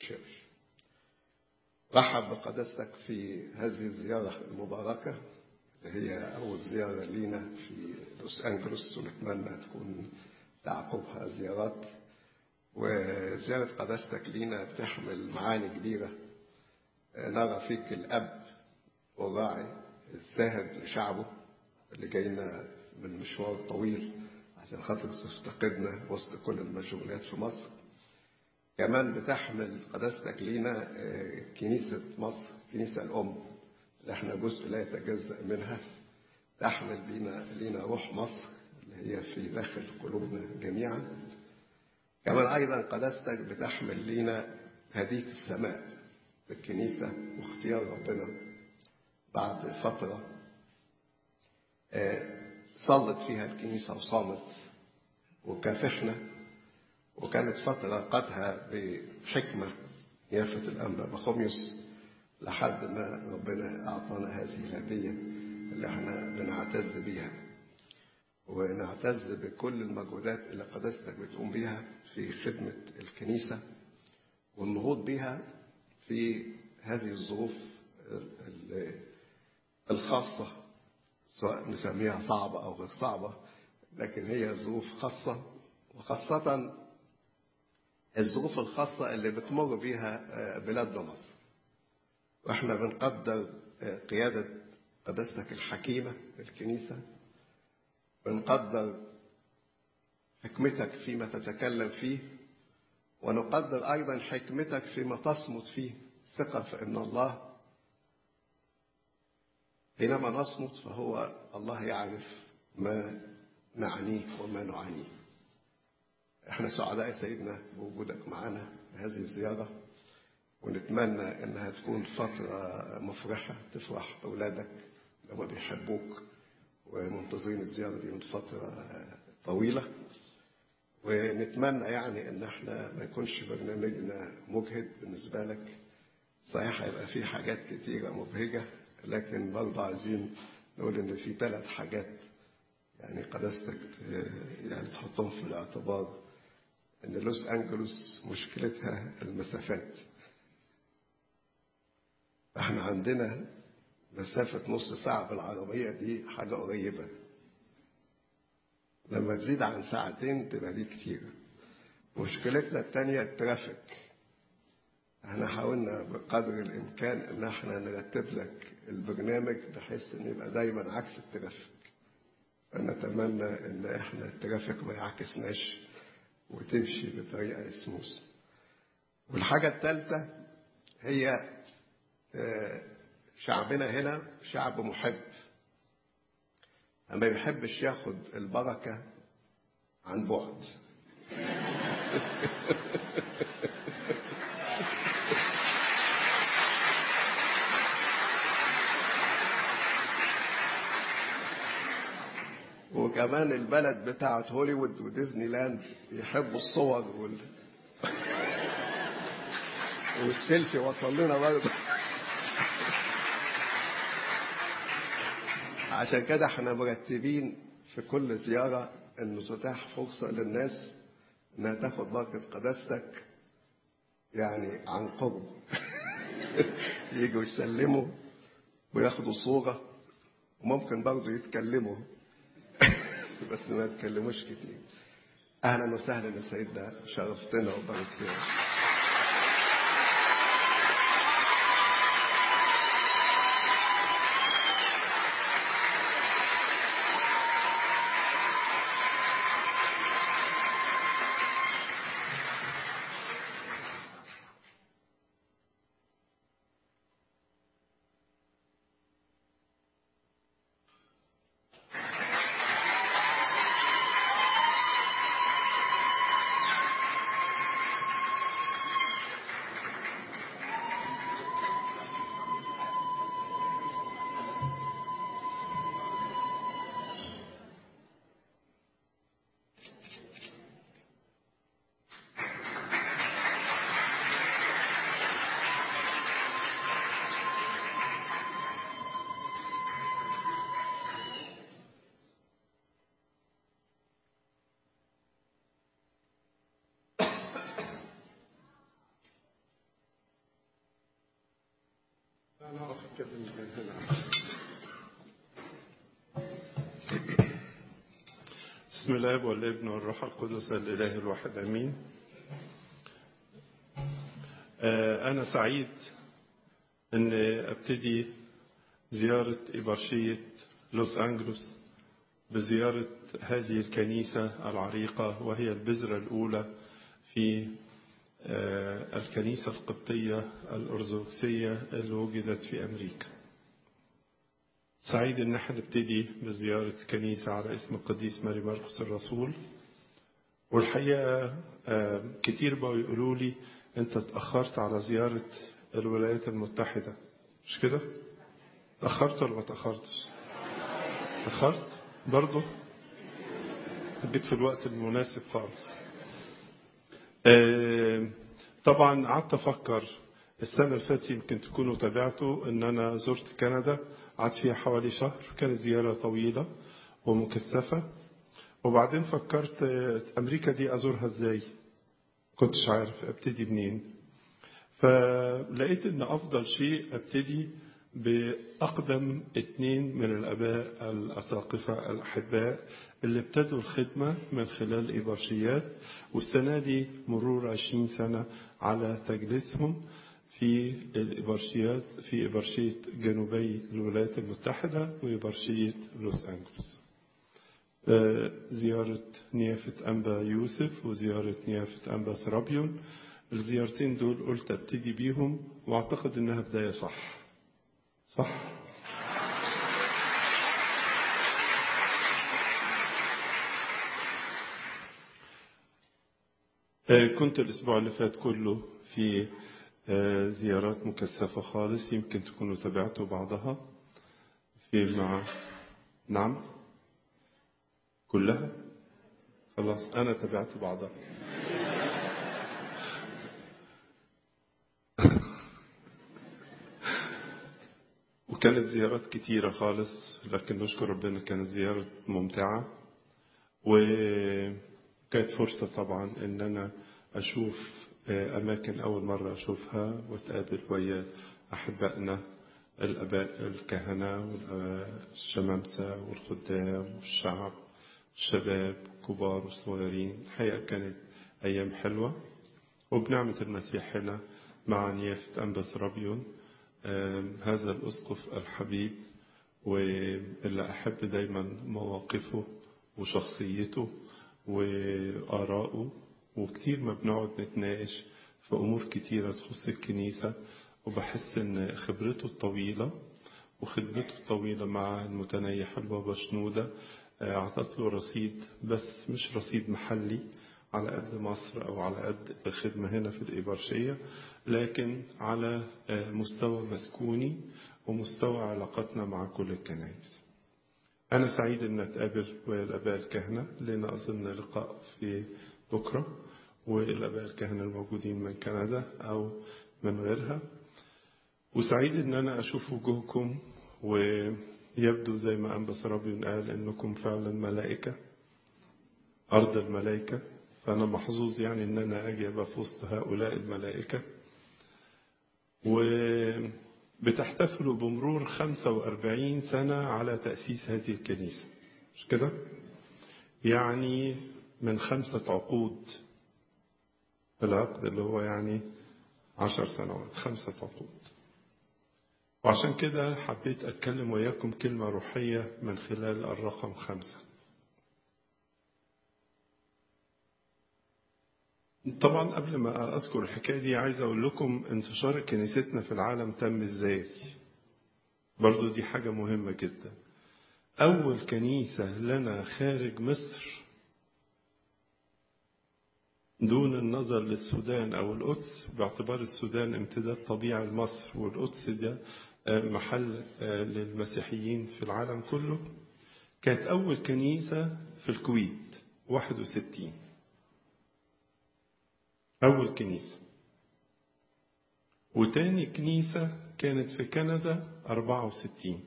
تشيرش رحب بقداستك في هذه الزيارة المباركة هي أول زيارة لينا في لوس أنجلوس ونتمنى تكون تعقبها زيارات وزيارة قداستك لينا بتحمل معاني كبيرة نرى فيك الأب والراعي الساهر لشعبه اللي جاينا من مشوار طويل عشان خاطر تفتقدنا وسط كل المشغولات في مصر كمان بتحمل قداستك لينا كنيسة مصر كنيسة الأم اللي احنا جزء لا يتجزأ منها تحمل بينا لينا روح مصر اللي هي في داخل قلوبنا جميعا كمان أيضا قداستك بتحمل لينا هدية السماء الكنيسة واختيار ربنا بعد فترة صلت فيها الكنيسة وصامت وكافحنا وكانت فترة قادها بحكمة يافة الأنبا بخوميوس لحد ما ربنا أعطانا هذه الهدية اللي احنا بنعتز بيها ونعتز بكل المجهودات اللي قداستك بتقوم بيها في خدمة الكنيسة والنهوض بها في هذه الظروف الخاصة سواء نسميها صعبة أو غير صعبة لكن هي ظروف خاصة وخاصة الظروف الخاصة اللي بتمر بيها بلادنا مصر واحنا بنقدر قيادة قداستك الحكيمة في الكنيسة بنقدر حكمتك فيما تتكلم فيه ونقدر أيضا حكمتك فيما تصمت فيه ثقة في أن الله حينما نصمت فهو الله يعرف ما نعنيه وما نعانيه احنا سعداء يا سيدنا بوجودك معنا في هذه الزيارة ونتمنى انها تكون فترة مفرحة تفرح اولادك لما بيحبوك ومنتظرين الزيارة دي من فترة طويلة ونتمنى يعني ان احنا ما يكونش برنامجنا مجهد بالنسبة لك صحيح هيبقى في حاجات كتيرة مبهجة لكن برضه عايزين نقول ان في ثلاث حاجات يعني قداستك يعني تحطهم في الاعتبار ان لوس انجلوس مشكلتها المسافات احنا عندنا مسافة نص ساعة بالعربية دي حاجة قريبة لما تزيد عن ساعتين تبقى دي كتير مشكلتنا التانية الترافيك احنا حاولنا بقدر الامكان ان احنا نرتب لك البرنامج بحيث ان يبقى دايما عكس الترافيك فنتمنى ان احنا الترافيك ما يعكسناش وتمشي بطريقة سموث والحاجة الثالثة هي شعبنا هنا شعب محب ما بيحبش ياخد البركة عن بعد وكمان البلد بتاعت هوليوود وديزني لاند يحبوا الصور وال... والسيلفي وصل لنا برضه عشان كده احنا مرتبين في كل زيارة انه تتاح فرصة للناس انها تاخد بركة قداستك يعني عن قرب يجوا يسلموا وياخدوا صورة وممكن برضه يتكلموا بس ما يتكلموش كتير اهلا وسهلا يا سيدنا شرفتنا وباركتنا أنا هقف أتكلم من هنا بسم الله والابن والروح القدس الإله الواحد أمين آه، أنا سعيد أن أبتدي زيارة إبرشية لوس أنجلوس بزيارة هذه الكنيسة العريقة وهي البذرة الأولى في آه، الكنيسة القبطية الأرثوذكسية اللي وجدت في أمريكا سعيد ان احنا نبتدي بزيارة كنيسة على اسم القديس ماري مرقس الرسول والحقيقة آه، كتير بقوا يقولوا لي انت اتأخرت على زيارة الولايات المتحدة مش كده؟ اتأخرت ولا ما اتأخرتش؟ اتأخرت برضه جيت في الوقت المناسب خالص آه، طبعا قعدت افكر السنة اللي فاتت يمكن تكونوا تابعتوا ان انا زرت كندا قعدت فيها حوالي شهر كانت زيارة طويلة ومكثفة وبعدين فكرت آه، امريكا دي ازورها ازاي كنتش عارف ابتدي منين فلقيت ان افضل شيء ابتدي باقدم اتنين من الاباء الاساقفه الاحباء اللي ابتدوا الخدمه من خلال ابرشيات والسنه دي مرور عشرين سنه على تجليسهم في الإبرشيات في إبرشية جنوبي الولايات المتحدة وإبرشية لوس أنجلوس آه، زيارة نيافة أنبا يوسف وزيارة نيافة أنبا سرابيون الزيارتين دول قلت ابتدي بيهم واعتقد انها بداية صح صح آه، كنت الأسبوع اللي فات كله في آه، زيارات مكثفة خالص يمكن تكونوا تابعتوا بعضها في مع نعم كلها خلاص أنا تابعت بعضها وكانت زيارات كتيرة خالص لكن نشكر ربنا كانت زيارة ممتعة وكانت فرصة طبعا إن أنا أشوف أماكن أول مرة أشوفها وأتقابل ويا أحبائنا الآباء الكهنة والشمامسة والخدام والشعب الشباب كبار وصغيرين الحقيقة كانت أيام حلوة وبنعمة المسيح هنا مع نيافة أنبس رابيون آم، هذا الأسقف الحبيب واللي أحب دايما مواقفه وشخصيته وآراءه وكتير ما بنقعد نتناقش في أمور كتيرة تخص الكنيسة وبحس إن خبرته الطويلة وخدمته الطويلة مع المتنيح البابا شنودة آه، أعطت له رصيد بس مش رصيد محلي على قد مصر أو على قد الخدمة هنا في الإبرشية لكن على آه، مستوى مسكوني ومستوى علاقتنا مع كل الكنائس أنا سعيد أن أتقابل والآباء الكهنة لنا أظن لقاء في بكرة والآباء الكهنة الموجودين من كندا أو من غيرها وسعيد أن أنا أشوف وجوهكم ويبدو زي ما أنبس ربي قال أنكم فعلا ملائكة أرض الملائكة فأنا محظوظ يعني أن أنا أجي أبقى في وسط هؤلاء الملائكة وبتحتفلوا بمرور 45 سنة على تأسيس هذه الكنيسة مش كده؟ يعني من خمسة عقود العقد اللي هو يعني عشر سنوات خمسة عقود وعشان كده حبيت أتكلم وياكم كلمة روحية من خلال الرقم خمسة طبعا قبل ما أذكر الحكاية دي عايز أقول لكم انتشار كنيستنا في العالم تم إزاي برضو دي حاجة مهمة جدا أول كنيسة لنا خارج مصر دون النظر للسودان أو القدس باعتبار السودان امتداد طبيعي لمصر والقدس ده محل للمسيحيين في العالم كله كانت أول كنيسة في الكويت 61 أول كنيسة وتاني كنيسة كانت في كندا 64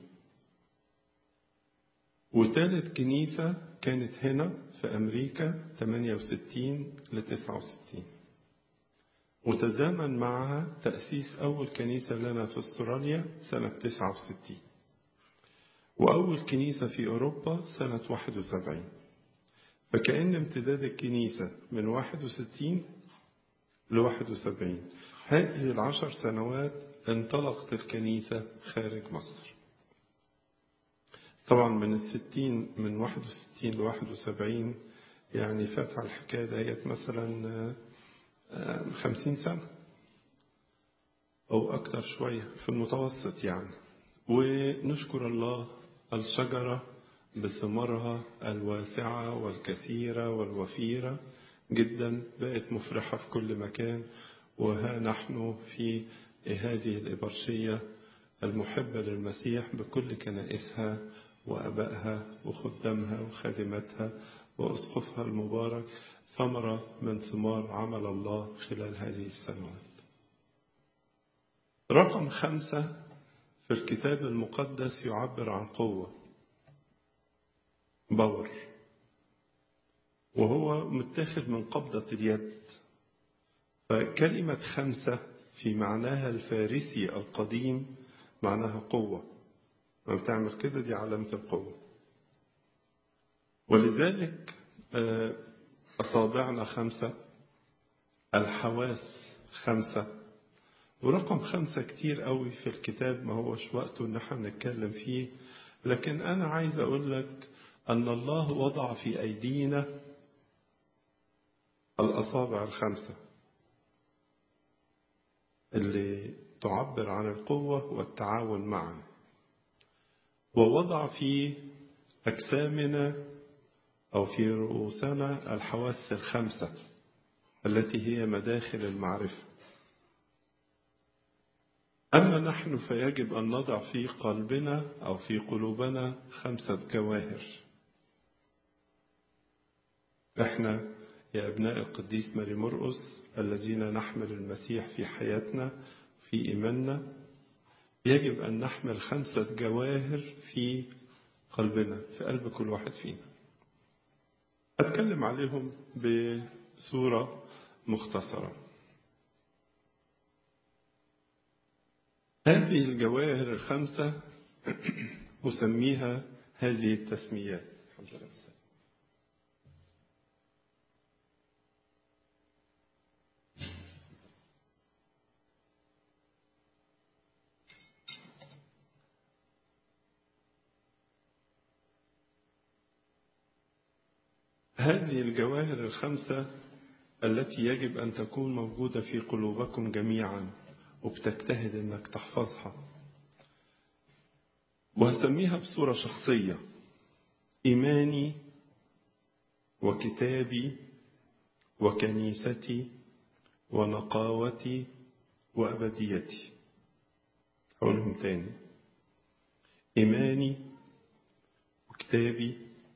وتالت كنيسة كانت هنا في أمريكا 68 ل 69 وتزامن معها تأسيس أول كنيسة لنا في استراليا سنة 69 وأول كنيسة في أوروبا سنة 71 فكأن امتداد الكنيسة من 61 ل 71 هذه العشر سنوات انطلقت الكنيسة خارج مصر طبعا من الستين من 61 ل 71 يعني فات على الحكاية ديت مثلا خمسين سنة أو أكتر شوية في المتوسط يعني ونشكر الله الشجرة بثمارها الواسعة والكثيرة والوفيرة جدا بقت مفرحة في كل مكان وها نحن في هذه الإبرشية المحبة للمسيح بكل كنائسها وأبائها وخدامها وخادماتها وأسقفها المبارك ثمرة من ثمار عمل الله خلال هذه السنوات رقم خمسة في الكتاب المقدس يعبر عن قوة باور وهو متاخد من قبضة اليد فكلمة خمسة في معناها الفارسي القديم معناها قوة لما بتعمل كده دي علامة القوة ولذلك أصابعنا خمسة الحواس خمسة ورقم خمسة كتير قوي في الكتاب ما هوش وقته ان احنا نتكلم فيه لكن انا عايز اقول لك ان الله وضع في ايدينا الاصابع الخمسة اللي تعبر عن القوة والتعاون معا ووضع في أجسامنا أو في رؤوسنا الحواس الخمسة التي هي مداخل المعرفة أما نحن فيجب أن نضع في قلبنا أو في قلوبنا خمسة جواهر إحنا يا أبناء القديس ماري مرقس الذين نحمل المسيح في حياتنا في إيماننا يجب أن نحمل خمسة جواهر في قلبنا في قلب كل واحد فينا أتكلم عليهم بصورة مختصرة هذه الجواهر الخمسة أسميها هذه التسميات هذه الجواهر الخمسة التي يجب أن تكون موجودة في قلوبكم جميعا وبتجتهد أنك تحفظها وهسميها بصورة شخصية إيماني وكتابي وكنيستي ونقاوتي وأبديتي أقولهم تاني إيماني وكتابي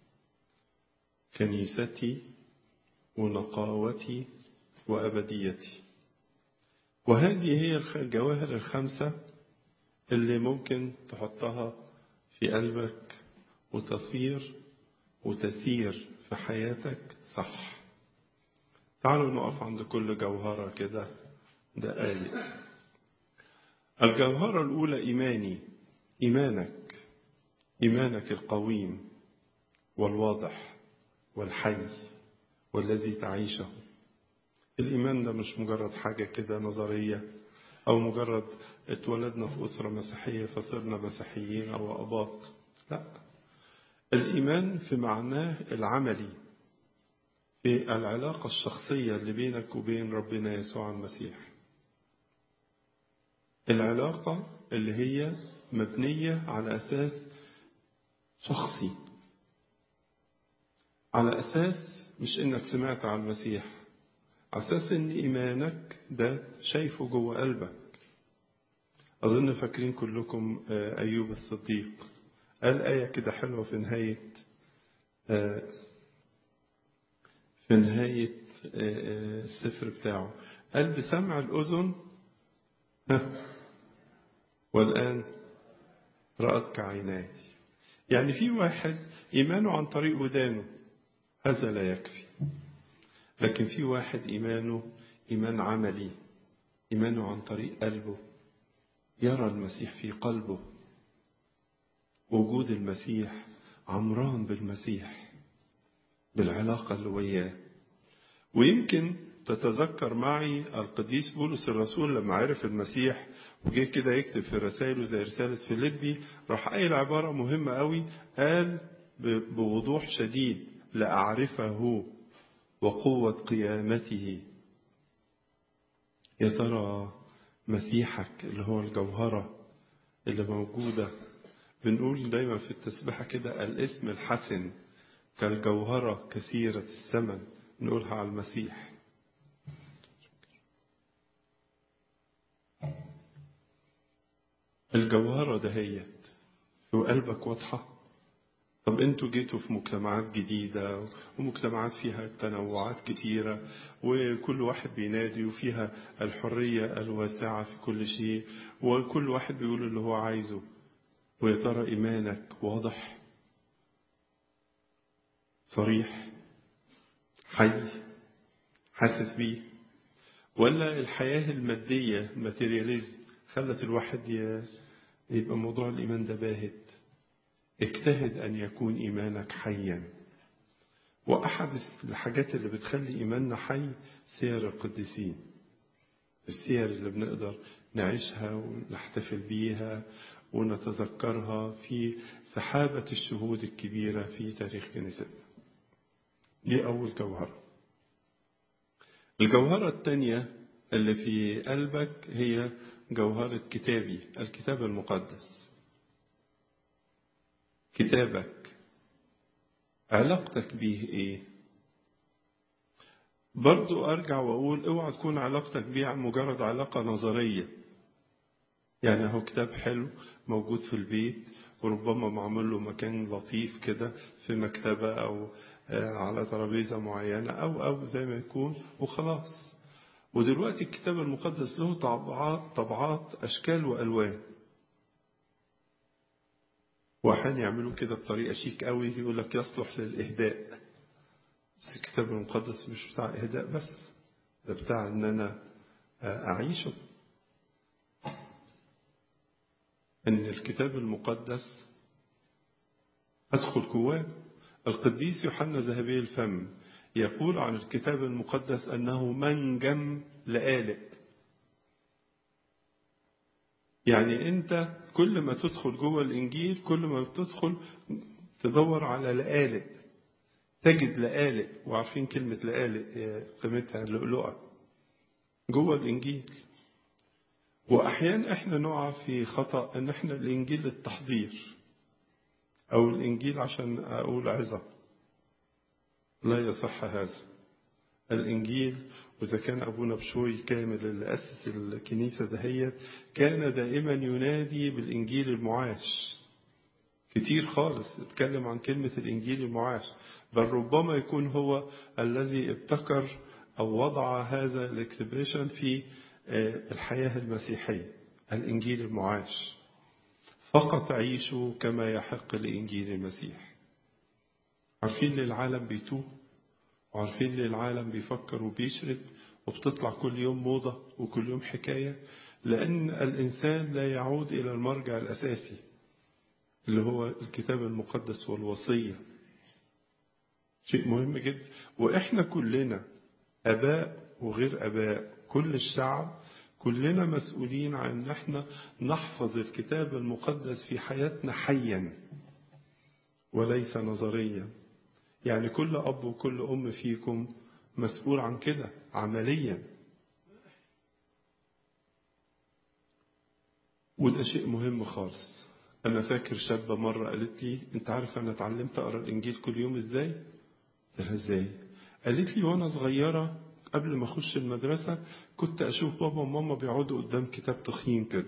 كنيستي ونقاوتي وأبديتي وهذه هي الجواهر الخمسة اللي ممكن تحطها في قلبك وتصير وتسير في حياتك صح تعالوا نقف عند كل جوهرة كده دقايق الجوهرة الأولى إيماني إيمانك إيمانك القويم والواضح والحي والذي تعيشه الإيمان ده مش مجرد حاجة كده نظرية أو مجرد اتولدنا في أسرة مسيحية فصرنا مسيحيين أو أباط لا الإيمان في معناه العملي في العلاقة الشخصية اللي بينك وبين ربنا يسوع المسيح العلاقة اللي هي مبنية على أساس شخصي على أساس مش إنك سمعت عن المسيح على أساس إن إيمانك ده شايفه جوه قلبك أظن فاكرين كلكم أيوب الصديق قال آية كده حلوة في نهاية في نهاية السفر بتاعه قال بسمع الأذن والآن رأتك عيناي يعني في واحد إيمانه عن طريق ودانه هذا لا يكفي لكن في واحد إيمانه إيمان عملي إيمانه عن طريق قلبه يرى المسيح في قلبه وجود المسيح عمران بالمسيح بالعلاقة اللي وياه ويمكن تتذكر معي القديس بولس الرسول لما عرف المسيح وجه كده يكتب في رسائله زي رسالة فيليبي راح قايل عبارة مهمة قوي قال بوضوح شديد لأعرفه وقوة قيامته يا ترى مسيحك اللي هو الجوهرة اللي موجودة بنقول دايما في التسبيحة كده الاسم الحسن كالجوهرة كثيرة الثمن نقولها على المسيح الجوهرة دهيت وقلبك واضحة طب انتوا جيتوا في مجتمعات جديدة ومجتمعات فيها تنوعات كتيرة وكل واحد بينادي وفيها الحرية الواسعة في كل شيء وكل واحد بيقول اللي هو عايزه ويا ترى إيمانك واضح صريح حي حاسس بيه ولا الحياة المادية الماتيرياليزم خلت الواحد يبقى موضوع الإيمان ده باهت اجتهد أن يكون إيمانك حيا وأحد الحاجات اللي بتخلي إيماننا حي سير القديسين السير اللي بنقدر نعيشها ونحتفل بيها ونتذكرها في سحابة الشهود الكبيرة في تاريخ كنيستنا دي أول جوهرة الجوهرة الثانية اللي في قلبك هي جوهرة كتابي الكتاب المقدس كتابك علاقتك بيه ايه برضو ارجع واقول اوعى تكون علاقتك بيه مجرد علاقة نظرية يعني هو كتاب حلو موجود في البيت وربما معمول له مكان لطيف كده في مكتبة او على ترابيزة معينة او او زي ما يكون وخلاص ودلوقتي الكتاب المقدس له طبعات طبعات اشكال والوان واحيانا يعملوا كده بطريقه شيك قوي يقول لك يصلح للاهداء بس الكتاب المقدس مش بتاع اهداء بس ده بتاع ان انا اعيشه ان الكتاب المقدس ادخل جواه القديس يوحنا ذهبي الفم يقول عن الكتاب المقدس انه منجم لآلئ يعني انت كل ما تدخل جوه الانجيل كل ما بتدخل تدور على لآلئ تجد لآلئ وعارفين كلمة لآلئ قيمتها لؤلؤة جوه الانجيل واحيانا احنا نقع في خطأ ان احنا الانجيل للتحضير او الانجيل عشان اقول عظة لا يصح هذا الانجيل وإذا كان أبونا بشوي كامل اللي أسس الكنيسة دهيت كان دائما ينادي بالإنجيل المعاش كتير خالص اتكلم عن كلمة الإنجيل المعاش بل ربما يكون هو الذي ابتكر أو وضع هذا الاكسبريشن في الحياة المسيحية الإنجيل المعاش فقط عيشوا كما يحق لإنجيل المسيح عارفين للعالم بيتوه وعارفين ليه العالم بيفكر وبيشرد وبتطلع كل يوم موضة وكل يوم حكاية لأن الإنسان لا يعود إلى المرجع الأساسي اللي هو الكتاب المقدس والوصية شيء مهم جدا وإحنا كلنا أباء وغير أباء كل الشعب كلنا مسؤولين عن ان احنا نحفظ الكتاب المقدس في حياتنا حيا وليس نظريا يعني كل أب وكل أم فيكم مسؤول عن كده عمليا وده شيء مهم خالص أنا فاكر شابة مرة قالت لي أنت عارف أنا اتعلمت أقرأ الإنجيل كل يوم إزاي؟ قلت لها إزاي؟ قالت لي وأنا صغيرة قبل ما أخش المدرسة كنت أشوف بابا وماما بيقعدوا قدام كتاب تخين كده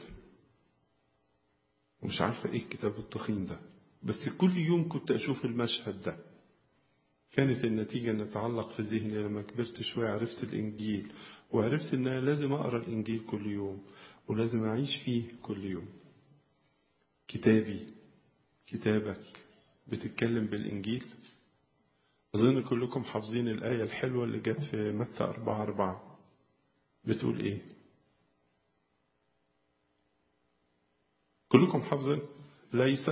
ومش عارفة إيه الكتاب التخين ده بس كل يوم كنت أشوف المشهد ده كانت النتيجة أن تعلق في ذهني لما كبرت شوية عرفت الإنجيل وعرفت أن أنا لازم أقرأ الإنجيل كل يوم ولازم أعيش فيه كل يوم كتابي كتابك بتتكلم بالإنجيل أظن كلكم حافظين الآية الحلوة اللي جت في متى أربعة أربعة بتقول إيه كلكم حافظين ليس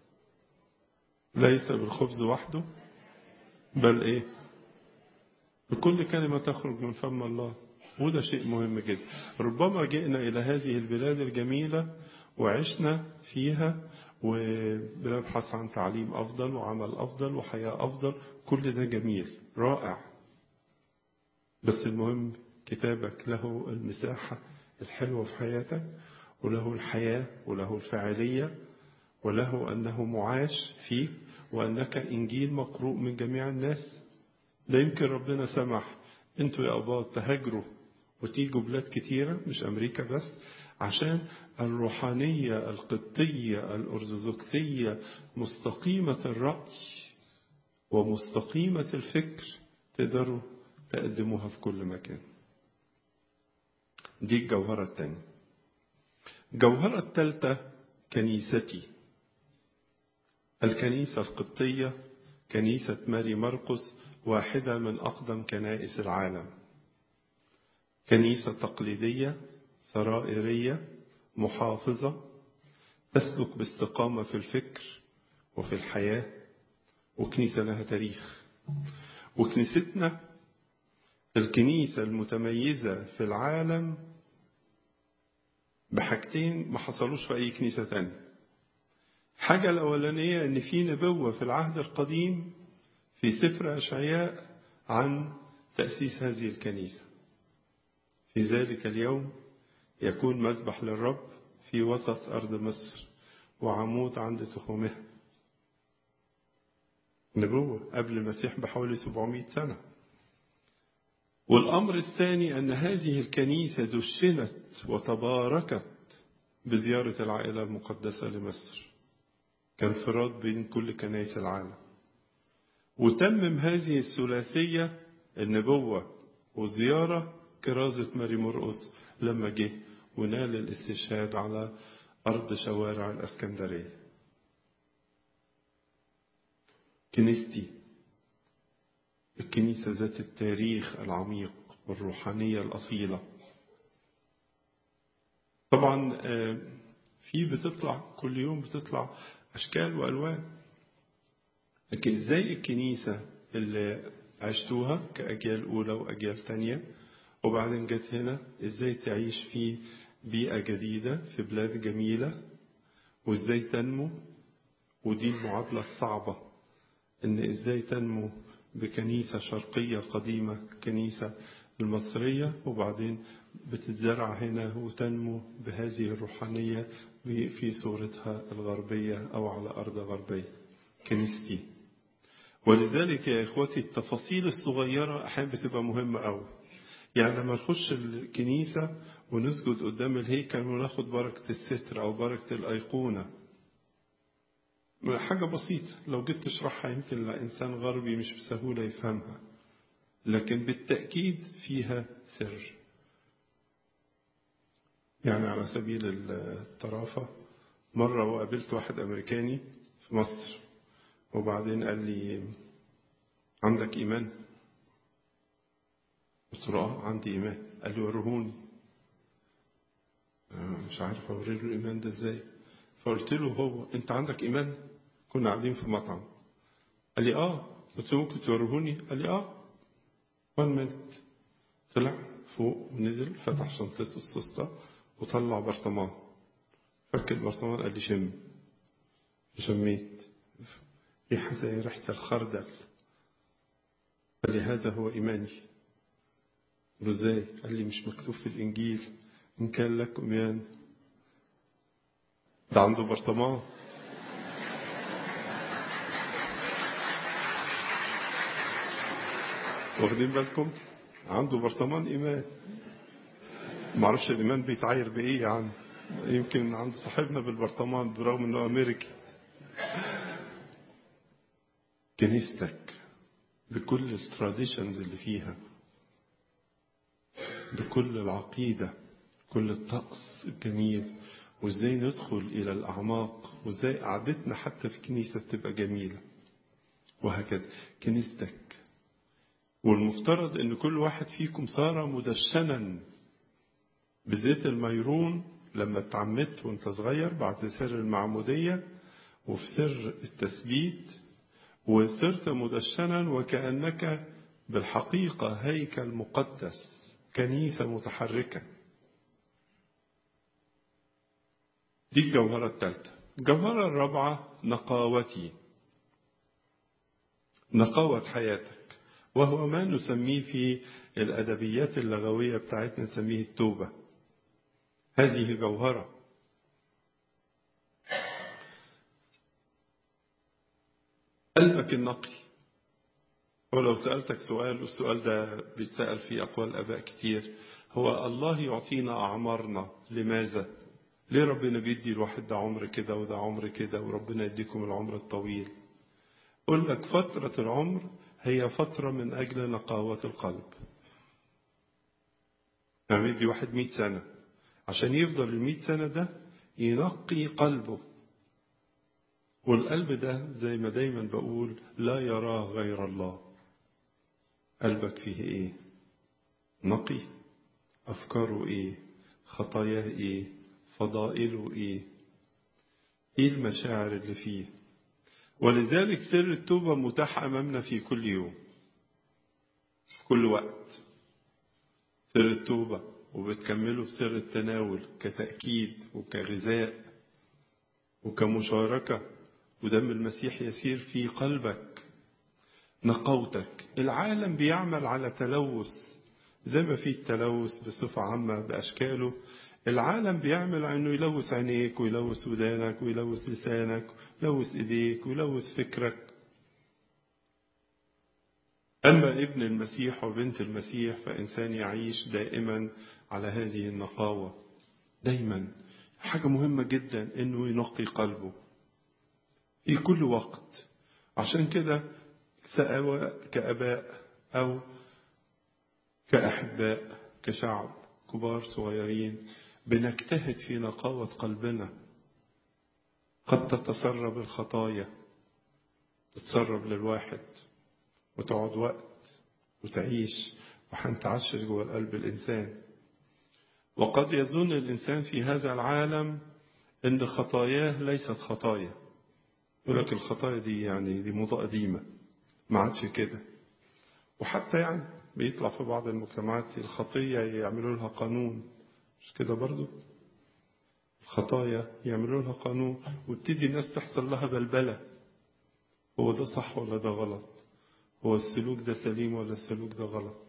ليس بالخبز وحده بل ايه بكل كلمة تخرج من فم الله وده شيء مهم جدا ربما جئنا إلى هذه البلاد الجميلة وعشنا فيها وبنبحث عن تعليم أفضل وعمل أفضل وحياة أفضل كل ده جميل رائع بس المهم كتابك له المساحة الحلوة في حياتك وله الحياة وله الفاعلية وله أنه معاش فيك وأنك إنجيل مقروء من جميع الناس ده يمكن ربنا سمح انتوا يا أباط تهاجروا وتيجوا بلاد كتيرة مش أمريكا بس عشان الروحانية القبطية الأرثوذكسية مستقيمة الرأي ومستقيمة الفكر تقدروا تقدموها في كل مكان دي الجوهرة الثانية الجوهرة الثالثة كنيستي الكنيسة القبطية كنيسة ماري مرقس واحدة من أقدم كنائس العالم كنيسة تقليدية سرائرية محافظة تسلك باستقامة في الفكر وفي الحياة وكنيسة لها تاريخ وكنيستنا الكنيسة المتميزة في العالم بحاجتين ما حصلوش في أي كنيسة تانية حاجة الأولانية إن في نبوة في العهد القديم في سفر أشعياء عن تأسيس هذه الكنيسة في ذلك اليوم يكون مذبح للرب في وسط أرض مصر وعمود عند تخومها نبوة قبل المسيح بحوالي 700 سنة والأمر الثاني أن هذه الكنيسة دشنت وتباركت بزيارة العائلة المقدسة لمصر كانفراد بين كل كنائس العالم وتمم هذه الثلاثية النبوة والزيارة كرازة ماري مرقس لما جه ونال الاستشهاد على أرض شوارع الأسكندرية كنيستي الكنيسة ذات التاريخ العميق والروحانية الأصيلة طبعا في بتطلع كل يوم بتطلع أشكال وألوان لكن إزاي الكنيسة اللي عشتوها كأجيال أولى وأجيال تانية وبعدين جت هنا إزاي تعيش في بيئة جديدة في بلاد جميلة وإزاي تنمو ودي المعادلة الصعبة إن إزاي تنمو بكنيسة شرقية قديمة كنيسة المصرية وبعدين بتتزرع هنا وتنمو بهذه الروحانية في صورتها الغربية أو على أرض غربية كنيستي ولذلك يا إخوتي التفاصيل الصغيرة أحيانا بتبقى مهمة أوي يعني لما نخش الكنيسة ونسجد قدام الهيكل وناخد بركة الستر أو بركة الأيقونة حاجة بسيطة لو جيت تشرحها يمكن لإنسان غربي مش بسهولة يفهمها لكن بالتأكيد فيها سر يعني على سبيل الطرافة مرة وقابلت واحد أمريكاني في مصر وبعدين قال لي عندك إيمان قلت له اه عندي إيمان قال لي ورهوني مش عارف أوري له الإيمان ده إزاي فقلت له هو أنت عندك إيمان كنا قاعدين في مطعم قال لي اه قلت له ممكن توريهوني قال لي اه وان منت طلع فوق ونزل فتح شنطته السوسته وطلع برطمان فك البرطمان قال لي شم شميت ريحة زي ريحة الخردل قال لي هذا هو إيماني قلت له ازاي قال لي مش مكتوب في الإنجيل إن كان لكم إيمان ده عنده برطمان واخدين بالكم عنده برطمان إيمان معرفش الإيمان بيتعاير بإيه يعني يمكن عند صاحبنا بالبرطمان برغم إنه أمريكي كنيستك بكل التراديشنز اللي فيها بكل العقيدة كل الطقس الجميل وازاي ندخل إلى الأعماق وازاي قعدتنا حتى في كنيسة تبقى جميلة وهكذا كنيستك والمفترض ان كل واحد فيكم صار مدشنا بزيت الميرون لما اتعمدت وانت صغير بعد سر المعمودية وفي سر التثبيت وصرت مدشنا وكأنك بالحقيقة هيكل مقدس كنيسة متحركة دي الجوهرة الثالثة الجوهرة الرابعة نقاوتي نقاوة حياتك وهو ما نسميه في الأدبيات اللغوية بتاعتنا نسميه التوبة هذه جوهرة قلبك النقي ولو سألتك سؤال والسؤال ده بيتسأل في أقوال الآباء كتير هو الله يعطينا أعمارنا لماذا؟ ليه ربنا بيدي الواحد ده عمر كده وده عمر كده وربنا يديكم العمر الطويل؟ أقول لك فترة العمر هي فترة من أجل نقاوة القلب. يعني يدي واحد مئة سنة عشان يفضل المئة سنة ده ينقي قلبه والقلب ده زي ما دايما بقول لا يراه غير الله قلبك فيه ايه نقي افكاره ايه خطاياه ايه فضائله ايه ايه المشاعر اللي فيه ولذلك سر التوبة متاح امامنا في كل يوم في كل وقت سر التوبة وبتكمله بسر التناول كتأكيد وكغذاء وكمشاركة ودم المسيح يسير في قلبك نقوتك العالم بيعمل على تلوث زي ما في التلوث بصفة عامة بأشكاله العالم بيعمل انه يلوث عينيك ويلوث ودانك ويلوث لسانك ويلوث ايديك ويلوث فكرك اما ابن المسيح وبنت المسيح فانسان يعيش دائما على هذه النقاوه دايما حاجه مهمه جدا انه ينقي قلبه في كل وقت عشان كده سواء كاباء او كاحباء كشعب كبار صغيرين بنجتهد في نقاوة قلبنا قد تتسرب الخطايا تتسرب للواحد وتقعد وقت وتعيش وهنتعشر جوه قلب الإنسان وقد يظن الإنسان في هذا العالم إن خطاياه ليست خطايا يقول لك الخطايا دي يعني دي موضة قديمة ما عادش كده وحتى يعني بيطلع في بعض المجتمعات الخطية يعملوا لها قانون مش كده برضو الخطايا يعملوا لها قانون وابتدي الناس تحصل لها بلبلة هو ده صح ولا ده غلط هو السلوك ده سليم ولا السلوك ده غلط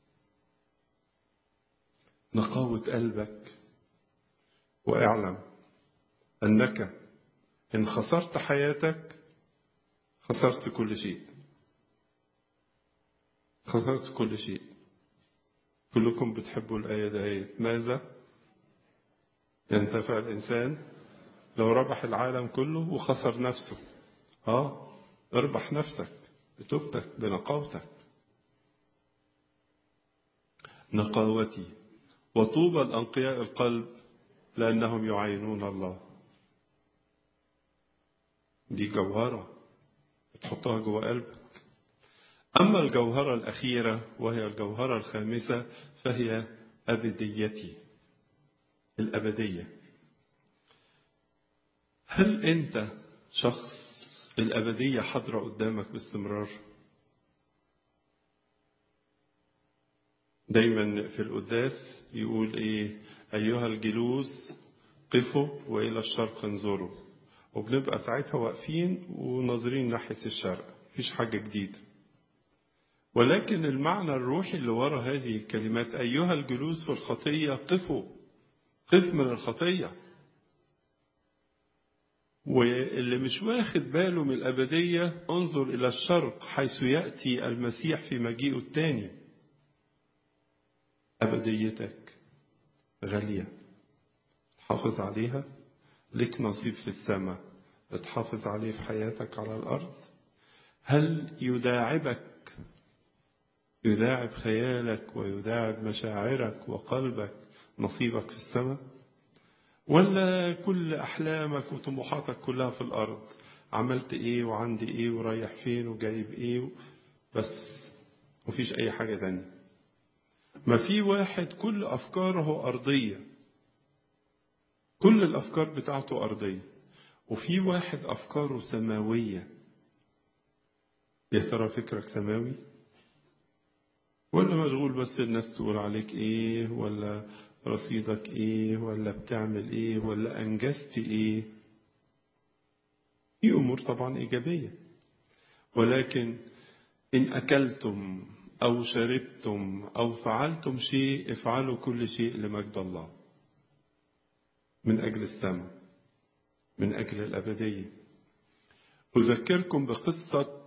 نقاوة قلبك واعلم أنك إن خسرت حياتك خسرت كل شيء خسرت كل شيء كلكم بتحبوا الآية دهيت ماذا ينتفع الإنسان لو ربح العالم كله وخسر نفسه اه اربح نفسك بتوبتك بنقاوتك نقاوتي وطوبى الأنقياء القلب لأنهم يعينون الله دي جوهرة تحطها جوه قلبك أما الجوهرة الأخيرة وهي الجوهرة الخامسة فهي أبديتي الأبدية هل أنت شخص الأبدية حاضرة قدامك باستمرار دايما في القداس يقول إيه أيها الجلوس قفوا وإلى الشرق انظروا وبنبقى ساعتها واقفين وناظرين ناحية الشرق مفيش حاجة جديدة ولكن المعنى الروحي اللي ورا هذه الكلمات أيها الجلوس في الخطية قفوا قف من الخطية واللي مش واخد باله من الأبدية انظر إلى الشرق حيث يأتي المسيح في مجيئه الثاني أبديتك غالية تحافظ عليها لك نصيب في السماء تحافظ عليه في حياتك على الأرض هل يداعبك يداعب خيالك ويداعب مشاعرك وقلبك نصيبك في السماء ولا كل أحلامك وطموحاتك كلها في الأرض عملت إيه وعندي إيه ورايح فين وجايب إيه بس مفيش أي حاجة تانية ما في واحد كل أفكاره أرضية كل الأفكار بتاعته أرضية وفي واحد أفكاره سماوية يا ترى فكرك سماوي ولا مشغول بس الناس تقول عليك ايه ولا رصيدك ايه ولا بتعمل ايه ولا انجزت ايه في امور طبعا ايجابيه ولكن ان اكلتم او شربتم او فعلتم شيء افعلوا كل شيء لمجد الله من اجل السماء من اجل الابديه اذكركم بقصه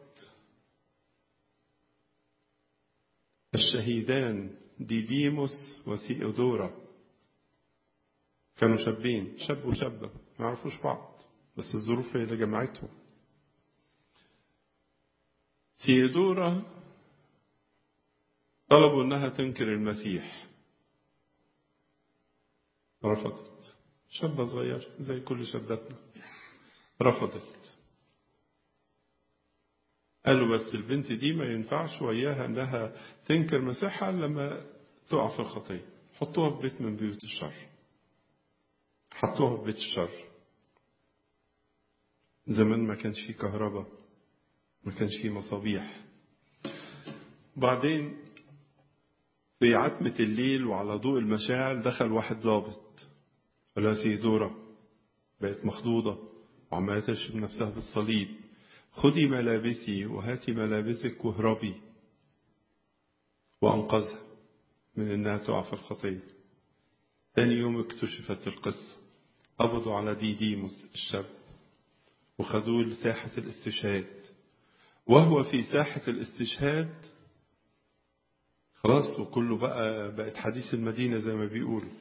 الشهيدان ديديموس وسيودورا كانوا شابين شاب وشابة ما يعرفوش بعض بس الظروف هي اللي جمعتهم سيودورا طلبوا انها تنكر المسيح رفضت شابة صغيرة زي كل شاباتنا رفضت قالوا بس البنت دي ما ينفعش وياها انها تنكر مسيحها لما تقع في الخطيه حطوها في بيت من بيوت الشر حطوها في بيت الشر زمان ما كانش فيه كهرباء ما كانش فيه مصابيح بعدين في عتمة الليل وعلى ضوء المشاعل دخل واحد ظابط قال لها سيدورة بقت مخضوضة وعمالة تشرب نفسها بالصليب خدي ملابسي وهاتي ملابسك واهربي وأنقذها من إنها تقع في الخطية تاني يوم اكتشفت القصة قبضوا على ديديموس الشاب وخدوه لساحة الاستشهاد وهو في ساحة الاستشهاد خلاص وكله بقى بقت حديث المدينة زي ما بيقولوا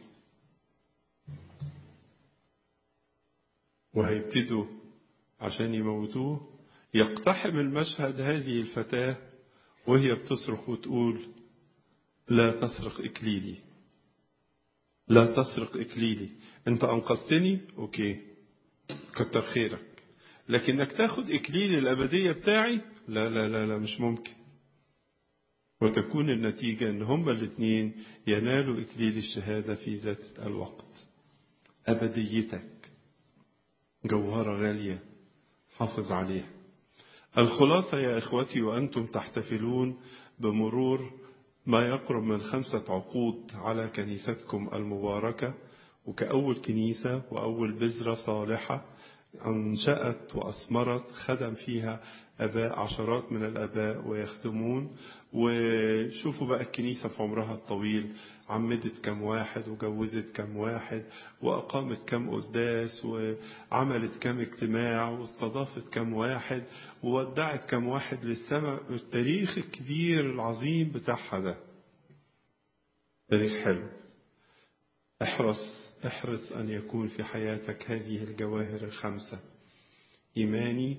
وهيبتدوا عشان يموتوه يقتحم المشهد هذه الفتاة وهي بتصرخ وتقول لا تسرق إكليلي لا تسرق إكليلي أنت أنقذتني أوكي كتر خيرك لكنك تاخد إكليل الأبدية بتاعي لا لا لا لا مش ممكن وتكون النتيجة أن هما الاثنين ينالوا إكليل الشهادة في ذات الوقت أبديتك جوهرة غالية حافظ عليها الخلاصة يا إخوتي وأنتم تحتفلون بمرور ما يقرب من خمسة عقود على كنيستكم المباركة وكأول كنيسة وأول بذرة صالحة أنشأت وأثمرت خدم فيها أباء عشرات من الأباء ويخدمون وشوفوا بقى الكنيسة في عمرها الطويل عمدت كم واحد وجوزت كم واحد وأقامت كم قداس وعملت كم اجتماع واستضافت كم واحد وودعت كم واحد للسماء التاريخ الكبير العظيم بتاعها ده تاريخ حلو احرص احرص أن يكون في حياتك هذه الجواهر الخمسة إيماني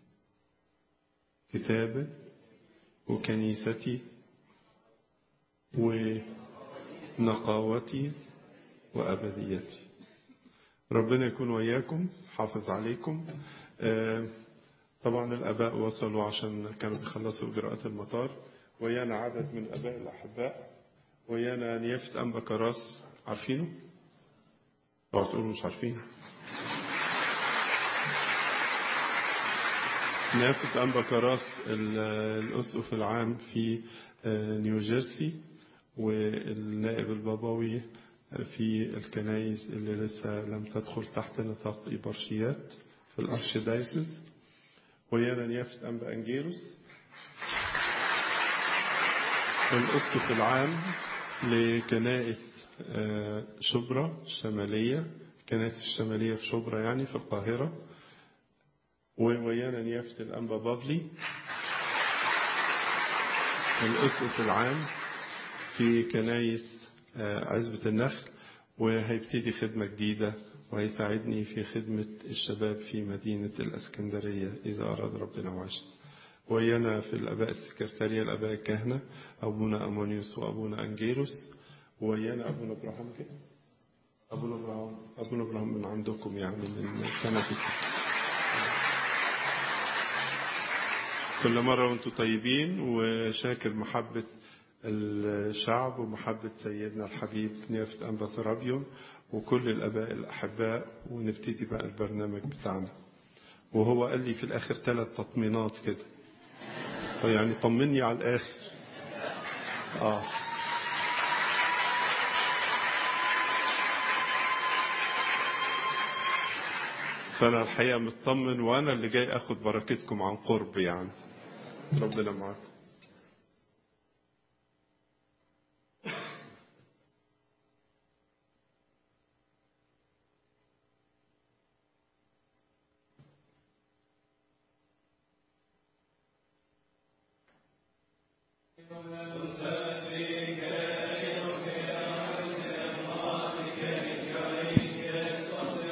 كتابة وكنيستي ونقاوتي وأبديتي ربنا يكون وياكم حافظ عليكم طبعا الآباء وصلوا عشان كانوا بيخلصوا إجراءات المطار ويانا عدد من الآباء الأحباء ويانا نيافة أنبا كراس عارفينه؟ اوعوا تقولوا مش عارفين نافة أنبا كراس الأسقف العام في نيوجيرسي والنائب البابوي في الكنايس اللي لسه لم تدخل تحت نطاق إبرشيات في الأرشدايسز ويانا نيافة أنبا أنجيروس الأسقف العام لكنائس شبرا الشمالية الكنائس الشمالية في شبرا يعني في القاهرة وويانا نيافة الأنبا بافلي الأسقف العام في كنايس عزبة النخل وهيبتدي خدمة جديدة وهيساعدني في خدمة الشباب في مدينة الأسكندرية إذا أراد ربنا وعشنا ويانا في الآباء السكرتارية الآباء الكهنة أبونا أمونيوس وأبونا أنجيروس ويانا أبونا إبراهيم كده أبونا إبراهيم أبونا إبراهيم من عندكم يعني من كندا كل مرة وانتم طيبين وشاكر محبة الشعب ومحبة سيدنا الحبيب نيافة أنبا سرابيون وكل الآباء الأحباء ونبتدي بقى البرنامج بتاعنا وهو قال لي في الآخر ثلاث تطمينات كده يعني طمني على الآخر آه فأنا الحقيقة مطمن وأنا اللي جاي أخد بركتكم عن قرب يعني ربنا معاكم Amen.